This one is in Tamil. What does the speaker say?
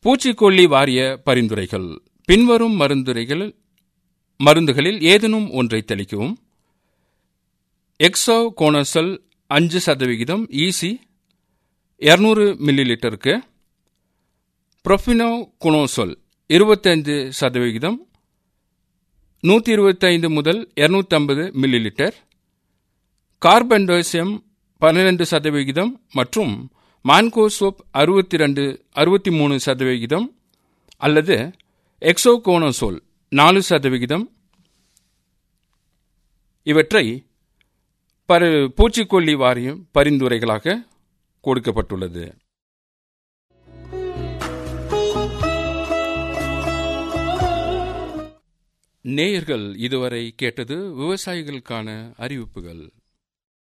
பூச்சிக்கொல்லி வாரிய பரிந்துரைகள் பின்வரும் மருந்துரைகள் மருந்துகளில் ஏதேனும் ஒன்றை தெளிக்கவும் எக்ஸோ கோனசல் அஞ்சு சதவிகிதம் ஈசி இருநூறு மில்லி லிட்டருக்கு ப்ரொஃபினோ குனோசோல் இருபத்தைந்து சதவிகிதம் நூற்றி இருபத்தைந்து முதல் இருநூற்றம்பது மில்லி லிட்டர் கார்பன்டோசியம் பன்னிரண்டு சதவிகிதம் மற்றும் மான்கோசோப் அறுபத்தி ரெண்டு அறுபத்தி மூணு சதவிகிதம் அல்லது எக்ஸோகோனோசோல் நாலு சதவிகிதம் இவற்றை பரு பூச்சிக்கொல்லி வாரியம் பரிந்துரைகளாக கொடுக்கப்பட்டுள்ளது நேயர்கள் இதுவரை கேட்டது விவசாயிகளுக்கான அறிவிப்புகள்